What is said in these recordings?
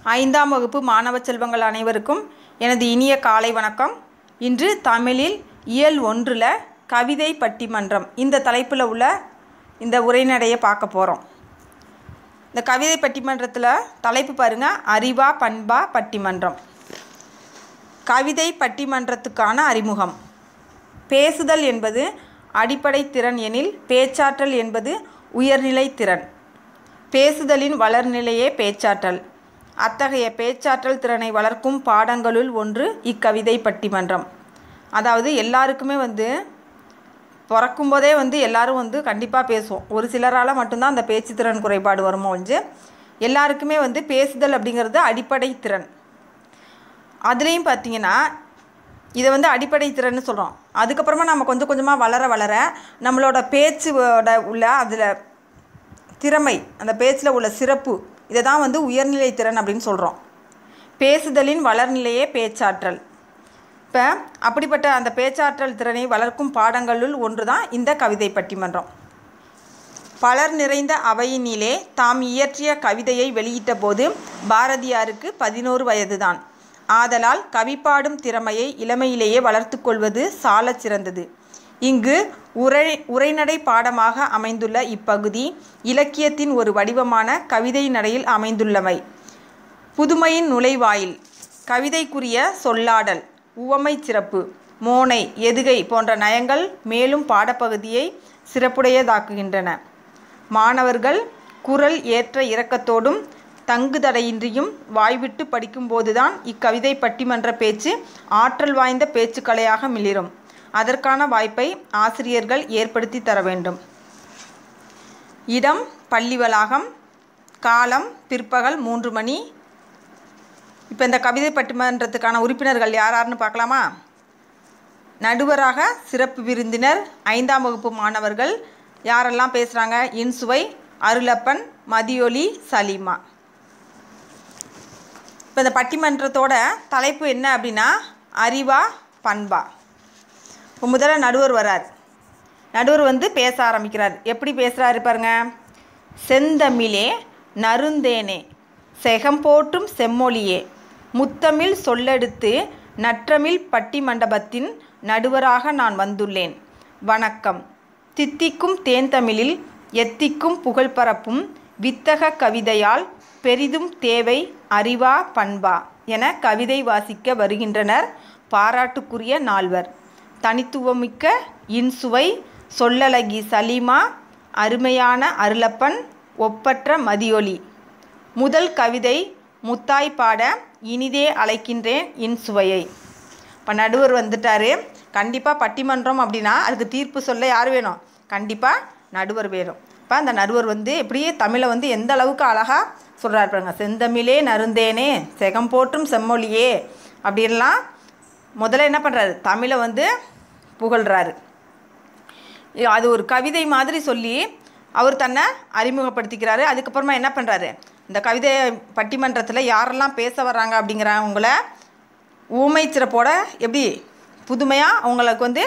ஐந்தாம் வகுப்பு மாணவ செல்வங்கள் அனைவருக்கும் எனது இனிய காலை வணக்கம் இன்று தமிழில் இயல் ஒன்றில் கவிதை பட்டிமன்றம் இந்த தலைப்பில் உள்ள இந்த உரைநடையை பார்க்க போகிறோம் இந்த கவிதை பட்டிமன்றத்தில் தலைப்பு பாருங்கள் அறிவா பண்பா பட்டிமன்றம் கவிதை பட்டிமன்றத்துக்கான அறிமுகம் பேசுதல் என்பது அடிப்படை திறன் எனில் பேச்சாற்றல் என்பது உயர்நிலை திறன் பேசுதலின் வளர்நிலையே பேச்சாற்றல் அத்தகைய பேச்சாற்றல் திறனை வளர்க்கும் பாடங்களுள் ஒன்று இக்கவிதை பட்டிமன்றம் அதாவது எல்லாருக்குமே வந்து பிறக்கும்போதே வந்து எல்லாரும் வந்து கண்டிப்பாக பேசுவோம் ஒரு சிலரால் மட்டும்தான் அந்த பேச்சு திறன் குறைபாடு வருமோ ஒழிஞ்சு எல்லாருக்குமே வந்து பேசுதல் அப்படிங்கிறது அடிப்படை திறன் அதுலேயும் பார்த்தீங்கன்னா இதை வந்து அடிப்படை திறன்னு சொல்கிறோம் அதுக்கப்புறமா நம்ம கொஞ்சம் கொஞ்சமாக வளர வளர நம்மளோட பேச்சோட உள்ள அதில் திறமை அந்த பேச்சில் உள்ள சிறப்பு இதை தான் வந்து உயர்நிலை திறன் அப்படின்னு சொல்கிறோம் பேசுதலின் வளர்நிலையே பேச்சாற்றல் இப்போ அப்படிப்பட்ட அந்த பேச்சாற்றல் திறனை வளர்க்கும் பாடங்களுள் ஒன்று தான் இந்த கவிதை பட்டிமன்றம் பலர் நிறைந்த அவையினிலே தாம் இயற்றிய கவிதையை வெளியிட்ட போது பாரதியாருக்கு பதினோரு வயதுதான் ஆதலால் கவிப்பாடும் திறமையை இளமையிலேயே வளர்த்து கொள்வது சாலச் சிறந்தது இங்கு உரை உரைநடை பாடமாக அமைந்துள்ள இப்பகுதி இலக்கியத்தின் ஒரு வடிவமான கவிதை நடையில் அமைந்துள்ளமை புதுமையின் நுழைவாயில் கவிதைக்குரிய சொல்லாடல் உவமை சிறப்பு மோனை எதுகை போன்ற நயங்கள் மேலும் பாடப்பகுதியை சிறப்புடையதாக்குகின்றன மாணவர்கள் குரல் ஏற்ற இறக்கத்தோடும் தங்குதடையின்றியும் வாய்விட்டு படிக்கும்போதுதான் இக்கவிதை பட்டிமன்ற பேச்சு ஆற்றல் வாய்ந்த பேச்சுக்கலையாக மிளிரும் அதற்கான வாய்ப்பை ஆசிரியர்கள் ஏற்படுத்தி தர வேண்டும் இடம் பள்ளி வளாகம் காலம் பிற்பகல் மூன்று மணி இப்போ இந்த கவிதை பட்டிமன்றத்துக்கான உறுப்பினர்கள் யார் யாருன்னு பார்க்கலாமா நடுவராக சிறப்பு விருந்தினர் ஐந்தாம் வகுப்பு மாணவர்கள் யாரெல்லாம் பேசுகிறாங்க இன்சுவை அருளப்பன் மதியொலி சலீமா இப்போ இந்த பட்டிமன்றத்தோட தலைப்பு என்ன அப்படின்னா அறிவா பண்பா இப்போ முதல்ல நடுவர் வரார் நடுவர் வந்து பேச ஆரம்பிக்கிறார் எப்படி பேசுகிறாரு பாருங்க செந்தமிழே நருந்தேனே செகம் போற்றும் செம்மொழியே முத்தமிழ் சொல்லெடுத்து நற்றமிழ் பட்டிமண்டபத்தின் நடுவராக நான் வந்துள்ளேன் வணக்கம் தித்திக்கும் தேன்தமிழில் எத்திக்கும் புகழ் பரப்பும் வித்தக கவிதையால் பெரிதும் தேவை அறிவா பண்பா என கவிதை வாசிக்க வருகின்றனர் பாராட்டுக்குரிய நால்வர் தனித்துவமிக்க இன்சுவை சொல்லழகி சலீமா அருமையான அருளப்பன் ஒப்பற்ற மதியொலி முதல் கவிதை முத்தாய் பாட இனிதே அழைக்கின்றேன் இன்சுவையை இப்போ நடுவர் வந்துட்டார் கண்டிப்பாக பட்டிமன்றம் அப்படின்னா அதுக்கு தீர்ப்பு சொல்ல யார் வேணும் கண்டிப்பாக நடுவர் வேணும் இப்போ அந்த நடுவர் வந்து எப்படியே தமிழை வந்து எந்த அளவுக்கு அழகாக சொல்கிறார் பாருங்க செந்தமிழே நருந்தேனே செகம் போற்றும் செம்மொழியே அப்படின்லாம் முதல்ல என்ன பண்ணுறாரு தமிழை வந்து புகழ்கிறாரு அது ஒரு கவிதை மாதிரி சொல்லி அவர் தன்னை அறிமுகப்படுத்திக்கிறாரு அதுக்கப்புறமா என்ன பண்ணுறாரு இந்த கவிதை பட்டிமன்றத்தில் யாரெல்லாம் பேச வர்றாங்க அப்படிங்கிறவங்கள ஊமை சிறப்போட எப்படி புதுமையாக அவங்களுக்கு வந்து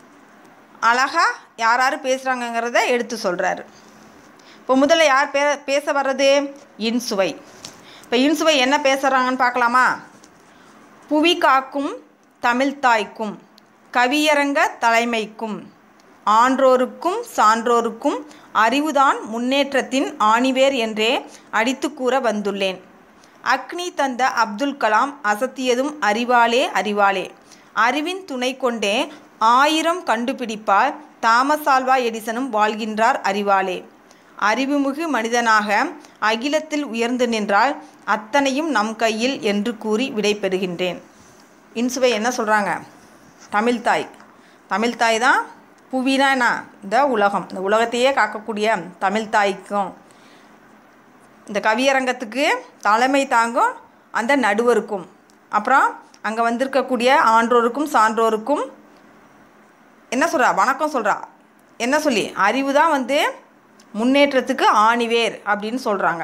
அழகாக யார் யார் பேசுகிறாங்கங்கிறத எடுத்து சொல்கிறாரு இப்போ முதல்ல யார் பே பேச வர்றது இன்சுவை இப்போ இன்சுவை என்ன பேசுகிறாங்கன்னு பார்க்கலாமா புவி காக்கும் தமிழ்தாய்க்கும் கவியரங்க தலைமைக்கும் ஆன்றோருக்கும் சான்றோருக்கும் அறிவுதான் முன்னேற்றத்தின் ஆணிவேர் என்றே அடித்து கூற வந்துள்ளேன் அக்னி தந்த அப்துல் கலாம் அசத்தியதும் அறிவாலே அறிவாலே அறிவின் துணை கொண்டே ஆயிரம் கண்டுபிடிப்பால் தாமஸ் ஆல்வா எடிசனும் வாழ்கின்றார் அறிவாலே அறிவுமிகு மனிதனாக அகிலத்தில் உயர்ந்து நின்றால் அத்தனையும் நம் கையில் என்று கூறி விடை பெறுகின்றேன் இன்சுவை என்ன சொல்கிறாங்க தமிழ்தாய் தமிழ்தாய் தான் புவினா என்ன இந்த உலகம் இந்த உலகத்தையே காக்கக்கூடிய தமிழ்தாய்க்கும் இந்த கவியரங்கத்துக்கு தலைமை தாங்கும் அந்த நடுவருக்கும் அப்புறம் அங்கே வந்திருக்கக்கூடிய ஆன்றோருக்கும் சான்றோருக்கும் என்ன சொல்கிறா வணக்கம் சொல்கிறா என்ன சொல்லி அறிவு தான் வந்து முன்னேற்றத்துக்கு ஆணிவேர் அப்படின்னு சொல்கிறாங்க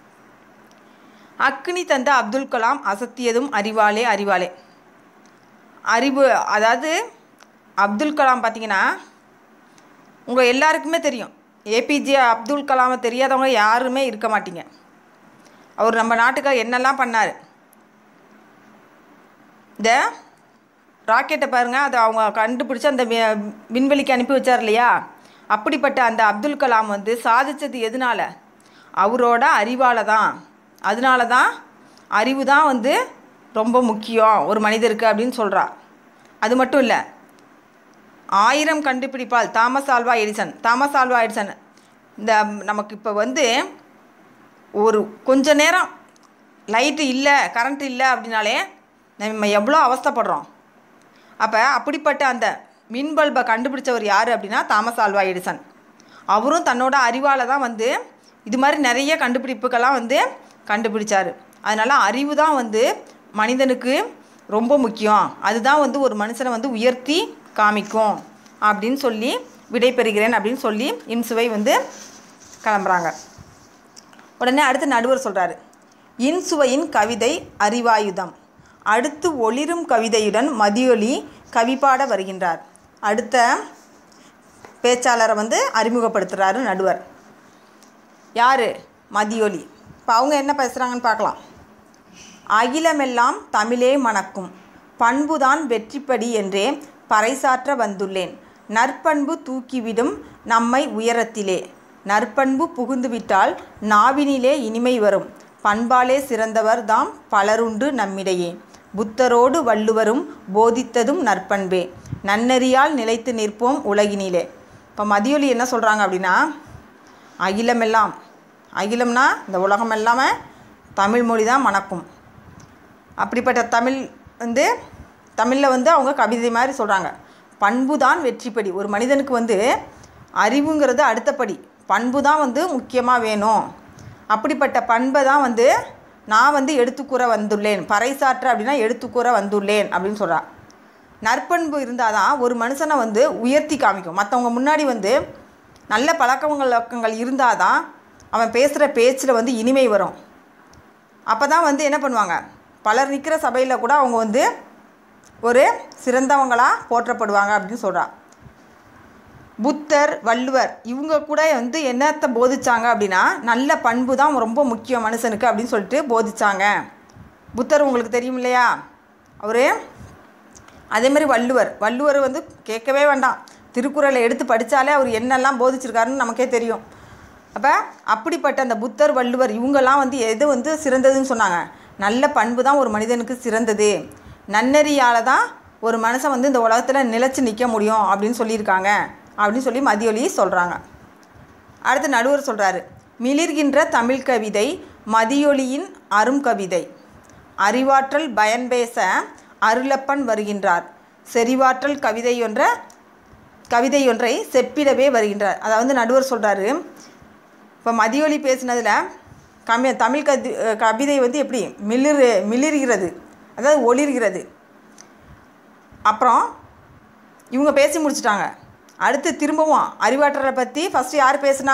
அக்னி தந்த அப்துல் கலாம் அசத்தியதும் அறிவாலே அறிவாலே அறிவு அதாவது அப்துல் கலாம் பார்த்தீங்கன்னா உங்கள் எல்லாருக்குமே தெரியும் ஏபிஜே அப்துல் கலாமை தெரியாதவங்க யாருமே இருக்க மாட்டீங்க அவர் நம்ம நாட்டுக்காக என்னெல்லாம் பண்ணார் இந்த ராக்கெட்டை பாருங்கள் அது அவங்க கண்டுபிடிச்சி அந்த வி- விண்வெளிக்கு அனுப்பி வச்சார் இல்லையா அப்படிப்பட்ட அந்த அப்துல் கலாம் வந்து சாதிச்சது எதனால அவரோட அறிவால் தான் அதனால தான் அறிவு தான் வந்து ரொம்ப முக்கியம் ஒரு மனிதருக்கு அப்படின்னு சொல்கிறா அது மட்டும் இல்லை ஆயிரம் கண்டுபிடிப்பால் Thomas Alva Edison Thomas Alva Edison இந்த நமக்கு இப்போ வந்து ஒரு கொஞ்ச நேரம் லைட்டு இல்லை கரண்ட் இல்லை அப்படின்னாலே நம்ம எவ்வளோ அவஸ்தைப்படுறோம் அப்போ அப்படிப்பட்ட அந்த மின் பல்பை கண்டுபிடிச்சவர் யார் அப்படின்னா தாமஸ் ஆல்வா எடிசன் அவரும் தன்னோட அறிவால் தான் வந்து இது மாதிரி நிறைய கண்டுபிடிப்புகள்லாம் வந்து கண்டுபிடிச்சார் அதனால் அறிவு தான் வந்து மனிதனுக்கு ரொம்ப முக்கியம் அதுதான் வந்து ஒரு மனுஷனை வந்து உயர்த்தி காமிக்கும் அப்படின்னு சொல்லி விடைபெறுகிறேன் அப்படின்னு சொல்லி இன்சுவை வந்து கிளம்புறாங்க உடனே அடுத்து நடுவர் சொல்கிறாரு இன்சுவையின் கவிதை அறிவாயுதம் அடுத்து ஒளிரும் கவிதையுடன் மதியொலி கவிப்பாட வருகின்றார் அடுத்த பேச்சாளரை வந்து அறிமுகப்படுத்துகிறாரு நடுவர் யார் மதியொலி இப்போ அவங்க என்ன பேசுகிறாங்கன்னு பார்க்கலாம் அகிலமெல்லாம் தமிழே மணக்கும் பண்புதான் வெற்றிப்படி என்றே பறைசாற்ற வந்துள்ளேன் நற்பண்பு தூக்கிவிடும் நம்மை உயரத்திலே நற்பண்பு புகுந்துவிட்டால் நாவினிலே இனிமை வரும் பண்பாலே சிறந்தவர் தாம் பலருண்டு நம்மிடையே புத்தரோடு வள்ளுவரும் போதித்ததும் நற்பண்பே நன்னெறியால் நிலைத்து நிற்போம் உலகினிலே இப்போ மதியொலி என்ன சொல்கிறாங்க அப்படின்னா அகிலமெல்லாம் அகிலம்னா இந்த உலகம் எல்லாமே தமிழ் மொழி தான் மணக்கும் அப்படிப்பட்ட தமிழ் வந்து தமிழில் வந்து அவங்க கவிதை மாதிரி சொல்கிறாங்க பண்பு தான் வெற்றிப்படி ஒரு மனிதனுக்கு வந்து அறிவுங்கிறது அடுத்தபடி பண்பு தான் வந்து முக்கியமாக வேணும் அப்படிப்பட்ட பண்பை தான் வந்து நான் வந்து எடுத்துக்கூற வந்துள்ளேன் பறைசாற்ற அப்படின்னா எடுத்துக்கூற வந்துள்ளேன் அப்படின்னு சொல்கிறா நற்பண்பு இருந்தால் தான் ஒரு மனுஷனை வந்து உயர்த்தி காமிக்கும் மற்றவங்க முன்னாடி வந்து நல்ல பழக்க வழக்கங்கள் இருந்தால் தான் அவன் பேசுகிற பேச்சில் வந்து இனிமை வரும் அப்போ தான் வந்து என்ன பண்ணுவாங்க பலர் நிற்கிற சபையில் கூட அவங்க வந்து ஒரு சிறந்தவங்களாக போற்றப்படுவாங்க அப்படின்னு சொல்கிறா புத்தர் வள்ளுவர் இவங்க கூட வந்து என்னத்தை போதிச்சாங்க அப்படின்னா நல்ல பண்பு தான் ரொம்ப முக்கியம் மனுஷனுக்கு அப்படின்னு சொல்லிட்டு போதிச்சாங்க புத்தர் உங்களுக்கு தெரியும் இல்லையா அவர் அதே மாதிரி வள்ளுவர் வள்ளுவர் வந்து கேட்கவே வேண்டாம் திருக்குறளை எடுத்து படித்தாலே அவர் என்னெல்லாம் போதிச்சிருக்காருன்னு நமக்கே தெரியும் அப்போ அப்படிப்பட்ட அந்த புத்தர் வள்ளுவர் இவங்கெல்லாம் வந்து எது வந்து சிறந்ததுன்னு சொன்னாங்க நல்ல பண்பு தான் ஒரு மனிதனுக்கு சிறந்தது நன்னெறியால் தான் ஒரு மனுஷன் வந்து இந்த உலகத்தில் நிலைச்சு நிற்க முடியும் அப்படின்னு சொல்லியிருக்காங்க அப்படின்னு சொல்லி மதியொலி சொல்கிறாங்க அடுத்து நடுவர் சொல்கிறாரு மிளிர்கின்ற தமிழ் கவிதை மதியொலியின் அரும் கவிதை அறிவாற்றல் பயன்பேச அருளப்பன் வருகின்றார் செறிவாற்றல் கவிதையொன்ற கவிதையொன்றை செப்பிடவே வருகின்றார் அதாவது நடுவர் சொல்கிறாரு இப்போ மதியொலி பேசினதில் கம்மி தமிழ் கதி கவிதை வந்து எப்படி மிளிர் மிளிர்கிறது அதாவது ஒளிர்கிறது அப்புறம் இவங்க பேசி முடிச்சிட்டாங்க அடுத்து திரும்பவும் அறிவாற்றலை பற்றி ஃபஸ்ட்டு யார் பேசுனா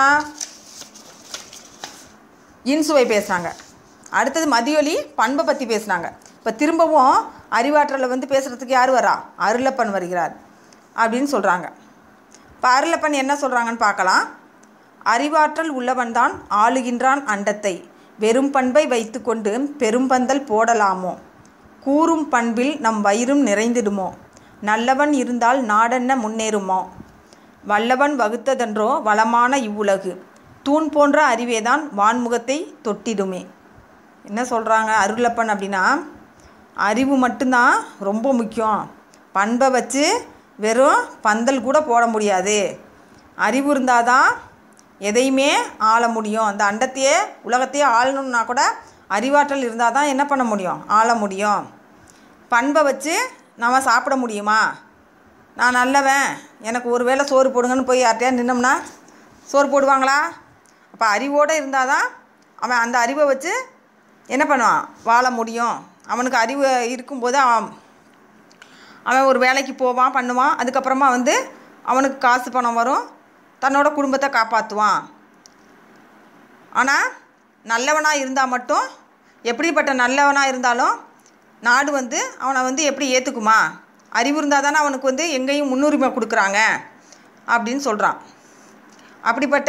இன்சுவை பேசுனாங்க அடுத்தது மதியொலி பண்பை பற்றி பேசுனாங்க இப்போ திரும்பவும் அறிவாற்றலை வந்து பேசுகிறதுக்கு யார் வரா அருளப்பன் வருகிறார் அப்படின்னு சொல்கிறாங்க இப்போ அருளப்பன் என்ன சொல்கிறாங்கன்னு பார்க்கலாம் அறிவாற்றல் உள்ளவன்தான் ஆளுகின்றான் அண்டத்தை வெறும் பண்பை வைத்துக்கொண்டு பெரும்பந்தல் போடலாமோ கூறும் பண்பில் நம் வயிறும் நிறைந்திடுமோ நல்லவன் இருந்தால் நாடென்ன முன்னேறுமோ வல்லவன் வகுத்ததென்றோ வளமான இவ்வுலகு தூண் போன்ற அறிவேதான் வான்முகத்தை தொட்டிடுமே என்ன சொல்கிறாங்க அருளப்பன் அப்படின்னா அறிவு மட்டும்தான் ரொம்ப முக்கியம் பண்பை வச்சு வெறும் பந்தல் கூட போட முடியாது அறிவு இருந்தால் தான் எதையுமே ஆள முடியும் அந்த அண்டத்தையே உலகத்தையே ஆளணும்னா கூட அறிவாற்றல் இருந்தால் தான் என்ன பண்ண முடியும் ஆள முடியும் பண்பை வச்சு நம்ம சாப்பிட முடியுமா நான் நல்லவன் எனக்கு ஒரு வேளை சோறு போடுங்கன்னு போய் யார்கிட்டயா நின்னோம்னா சோறு போடுவாங்களா அப்போ அறிவோடு இருந்தால் தான் அவன் அந்த அறிவை வச்சு என்ன பண்ணுவான் வாழ முடியும் அவனுக்கு அறிவு இருக்கும்போது அவன் அவன் ஒரு வேலைக்கு போவான் பண்ணுவான் அதுக்கப்புறமா வந்து அவனுக்கு காசு பணம் வரும் தன்னோட குடும்பத்தை காப்பாற்றுவான் ஆனால் நல்லவனாக இருந்தால் மட்டும் எப்படிப்பட்ட நல்லவனாக இருந்தாலும் நாடு வந்து அவனை வந்து எப்படி ஏற்றுக்குமா அறிவு இருந்தால் தானே அவனுக்கு வந்து எங்கேயும் முன்னுரிமை கொடுக்குறாங்க அப்படின்னு சொல்கிறான் அப்படிப்பட்ட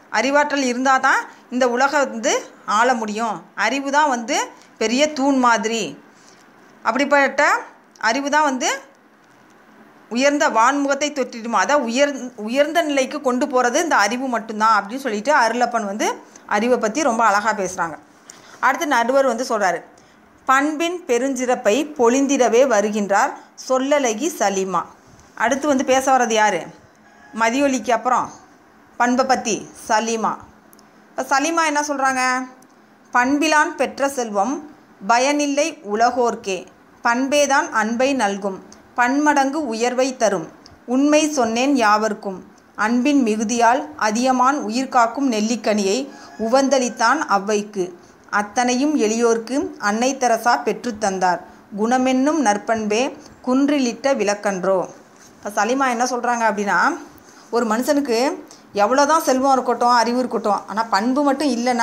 அறிவாற்றல் இருந்தால் தான் இந்த உலகம் வந்து ஆள முடியும் அறிவு தான் வந்து பெரிய தூண் மாதிரி அப்படிப்பட்ட அறிவு தான் வந்து உயர்ந்த வான்முகத்தை தொற்றிடுமா அதான் உயர் உயர்ந்த நிலைக்கு கொண்டு போகிறது இந்த அறிவு மட்டும்தான் அப்படின்னு சொல்லிட்டு அருளப்பன் வந்து அறிவை பற்றி ரொம்ப அழகாக பேசுகிறாங்க அடுத்து நடுவர் வந்து சொல்கிறாரு பண்பின் பெருஞ்சிறப்பை பொழிந்திடவே வருகின்றார் சொல்லலகி சலீமா அடுத்து வந்து பேச வர்றது யார் மதியொலிக்கு அப்புறம் பண்பை பற்றி சலீமா இப்போ சலீமா என்ன சொல்கிறாங்க பண்பிலான் பெற்ற செல்வம் பயனில்லை உலகோர்க்கே பண்பேதான் அன்பை நல்கும் பன்மடங்கு உயர்வை தரும் உண்மை சொன்னேன் யாவர்க்கும் அன்பின் மிகுதியால் அதியமான் உயிர்காக்கும் நெல்லிக்கனியை உவந்தளித்தான் அவ்வைக்கு அத்தனையும் எளியோர்க்கு அன்னை தெரசா பெற்றுத்தந்தார் குணமென்னும் நற்பண்பே குன்றிலிட்ட விளக்கன்றோ இப்போ சலிமா என்ன சொல்கிறாங்க அப்படின்னா ஒரு மனுஷனுக்கு எவ்வளோதான் செல்வம் இருக்கட்டும் அறிவு இருக்கட்டும் ஆனால் பண்பு மட்டும் இல்லைன்னா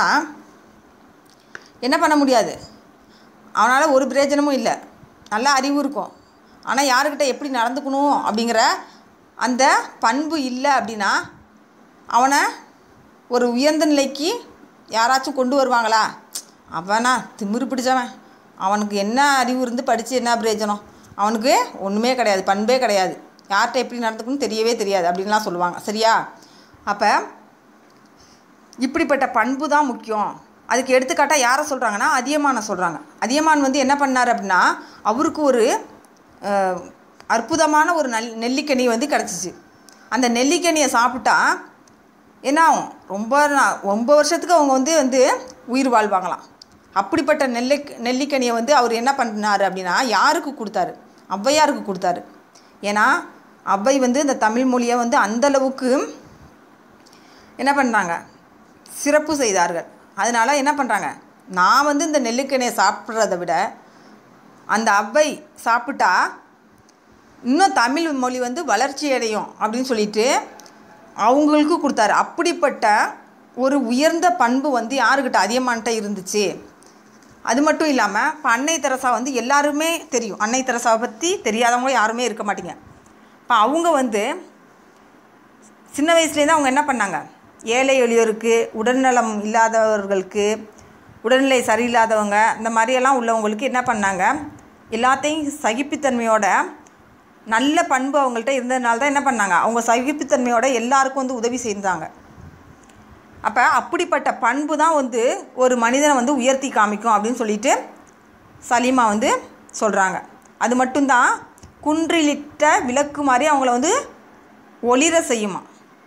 என்ன பண்ண முடியாது அவனால் ஒரு பிரயோஜனமும் இல்லை நல்ல அறிவு இருக்கும் ஆனால் யாருக்கிட்ட எப்படி நடந்துக்கணும் அப்படிங்கிற அந்த பண்பு இல்லை அப்படின்னா அவனை ஒரு உயர்ந்த நிலைக்கு யாராச்சும் கொண்டு வருவாங்களா அவனா திமிரு பிடிச்சவன் அவனுக்கு என்ன அறிவு இருந்து படித்து என்ன பிரயோஜனம் அவனுக்கு ஒன்றுமே கிடையாது பண்பே கிடையாது யார்கிட்ட எப்படி நடந்துக்கணும்னு தெரியவே தெரியாது அப்படின்லாம் சொல்லுவாங்க சரியா அப்போ இப்படிப்பட்ட பண்பு தான் முக்கியம் அதுக்கு எடுத்துக்காட்டாக யாரை சொல்கிறாங்கன்னா அதியமானை சொல்கிறாங்க அதியமான் வந்து என்ன பண்ணார் அப்படின்னா அவருக்கு ஒரு அஹ், அற்புதமான ஒரு நல் நெல்லிக்கனி வந்து கிடச்சிச்சு அந்த நெல்லிக்கனியை சாப்பிட்டா என்ன ஆகும் ரொம்ப நா- ரொம்ப வருஷத்துக்கு அவங்க வந்து வந்து உயிர் வாழ்வாங்களாம் அப்படிப்பட்ட நெல்லை நெல்லிக்கனியை வந்து அவர் என்ன பண்ணார் அப்படின்னா யாருக்கு கொடுத்தாரு ஔவையாருக்கு கொடுத்தாரு ஏன்னா ஔவை வந்து இந்த தமிழ் மொழியை வந்து அந்தளவுக்கு என்ன பண்ணுறாங்க சிறப்பு செய்தார்கள் அதனால் என்ன பண்ணுறாங்க நான் வந்து இந்த நெல்லிக்கனியை சாப்பிட்றத விட அந்த ஔவை சாப்பிட்டா இன்னும் தமிழ் மொழி வந்து வளர்ச்சி அடையும் அப்படின்னு சொல்லிட்டு அவங்களுக்கு கொடுத்தாரு அப்படிப்பட்ட ஒரு உயர்ந்த பண்பு வந்து யாருக்கிட்ட அதிகமான்ட்ட இருந்துச்சு அது மட்டும் இல்லாமல் இப்போ அன்னை தெரசா வந்து எல்லாருமே தெரியும் அன்னை தெரசாவை பற்றி தெரியாதவங்க யாருமே இருக்க மாட்டீங்க இப்போ அவங்க வந்து சின்ன வயசுலேருந்து அவங்க என்ன பண்ணாங்க ஏழை எளியோருக்கு உடல்நலம் இல்லாதவர்களுக்கு உடல்நிலை சரியில்லாதவங்க இந்த மாதிரியெல்லாம் உள்ளவங்களுக்கு என்ன பண்ணாங்க எல்லாத்தையும் சகிப்புத்தன்மையோட நல்ல பண்பு அவங்கள்ட்ட இருந்ததுனால தான் என்ன பண்ணாங்க அவங்க சகிப்புத்தன்மையோட எல்லாருக்கும் வந்து உதவி செய்தாங்க அப்போ அப்படிப்பட்ட பண்பு தான் வந்து ஒரு மனிதனை வந்து உயர்த்தி காமிக்கும் அப்படின்னு சொல்லிட்டு சலீமா வந்து சொல்கிறாங்க அது மட்டும்தான் குன்றிலிட்ட விளக்கு மாதிரி அவங்கள வந்து ஒளிர செய்யுமா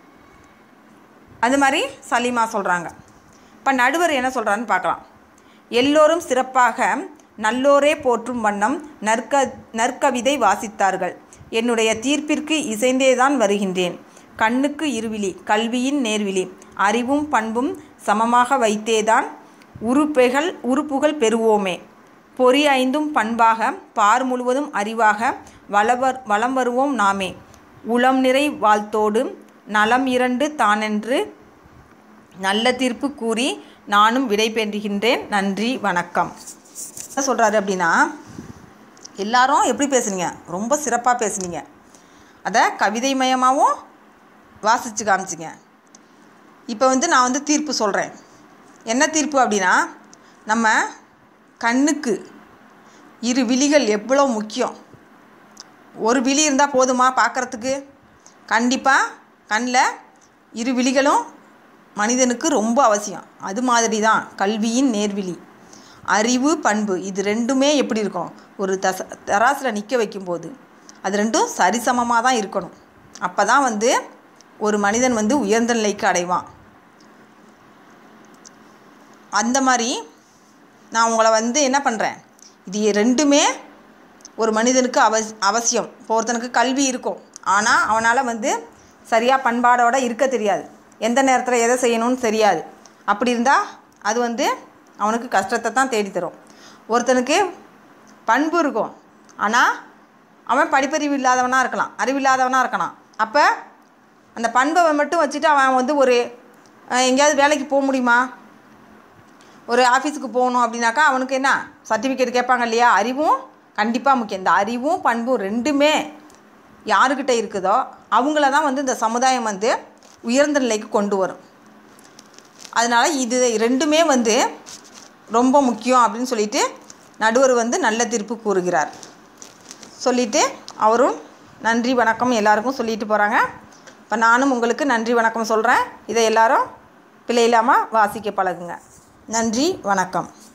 அது மாதிரி சலீமா சொல்கிறாங்க இப்போ நடுவர் என்ன சொல்கிறான்னு பார்க்கலாம் எல்லோரும் சிறப்பாக நல்லோரே போற்றும் வண்ணம் நற்க நற்கவிதை வாசித்தார்கள் என்னுடைய தீர்ப்பிற்கு இசைந்தேதான் வருகின்றேன் கண்ணுக்கு இருவிழி கல்வியின் நேர்விழி அறிவும் பண்பும் சமமாக வைத்தேதான் உறுப்புகள் உறுப்புகள் பெறுவோமே பொறி ஐந்தும் பண்பாக பார் முழுவதும் அறிவாக வளவர் வலம் வருவோம் நாமே உளம் நிறை வாழ்த்தோடு நலம் இரண்டு தானென்று நல்ல தீர்ப்பு கூறி நானும் விடைபெறுகின்றேன் நன்றி வணக்கம் என்ன சொல்கிறாரு அப்படின்னா எல்லாரும் எப்படி பேசுனீங்க ரொம்ப சிறப்பாக பேசுனீங்க அதை கவிதைமயமாகவும் வாசித்து காமிச்சிங்க இப்போ வந்து நான் வந்து தீர்ப்பு சொல்கிறேன் என்ன தீர்ப்பு அப்படின்னா நம்ம கண்ணுக்கு இரு விழிகள் எவ்வளோ முக்கியம் ஒரு விழி இருந்தால் போதுமா பார்க்குறதுக்கு கண்டிப்பாக கண்ணில் இரு விழிகளும் மனிதனுக்கு ரொம்ப அவசியம் அது மாதிரி தான் கல்வியின் நேர்விழி அறிவு பண்பு இது ரெண்டுமே எப்படி இருக்கும் ஒரு தச தராசில் நிற்க வைக்கும்போது அது ரெண்டும் சரிசமமாக தான் இருக்கணும் அப்போ தான் வந்து ஒரு மனிதன் வந்து உயர்ந்த நிலைக்கு அடைவான் அந்த மாதிரி நான் உங்களை வந்து என்ன பண்ணுறேன் இது ரெண்டுமே ஒரு மனிதனுக்கு அவஸ் அவசியம் இப்போ ஒருத்தனுக்கு கல்வி இருக்கும் ஆனால் அவனால் வந்து சரியாக பண்பாடோட இருக்க தெரியாது எந்த நேரத்தில் எதை செய்யணும்னு தெரியாது அப்படி இருந்தால் அது வந்து அவனுக்கு கஷ்டத்தை தான் தேடி தரும் ஒருத்தனுக்கு பண்பு இருக்கும் ஆனால் அவன் படிப்பறிவு இல்லாதவனாக இருக்கலாம் அறிவில்லாதவனாக இருக்கலாம் அப்போ அந்த பண்பை மட்டும் வச்சுட்டு அவன் வந்து ஒரு அஹ், எங்கேயாவது வேலைக்கு போக முடியுமா ஒரு ஆஃபீஸுக்கு போகணும் அப்படின்னாக்கா அவனுக்கு என்ன சர்டிஃபிகேட் கேட்பாங்க இல்லையா அறிவும் கண்டிப்பாக முக்கியம் இந்த அறிவும் பண்பும் ரெண்டுமே யாருக்கிட்ட இருக்குதோ அவங்கள தான் வந்து இந்த சமுதாயம் வந்து உயர்ந்த நிலைக்கு கொண்டு வரும் அதனால் இது ரெண்டுமே வந்து ரொம்ப முக்கியம் அப்படின்னு சொல்லிட்டு நடுவர் வந்து நல்ல தீர்ப்பு கூறுகிறார் சொல்லிவிட்டு அவரும் நன்றி வணக்கம் எல்லாருக்கும் சொல்லிட்டு போகிறாங்க இப்போ நானும் உங்களுக்கு நன்றி வணக்கம் சொல்கிறேன் இதை எல்லாரும் பிழை இல்லாமல் வாசிக்க பழகுங்க நன்றி வணக்கம்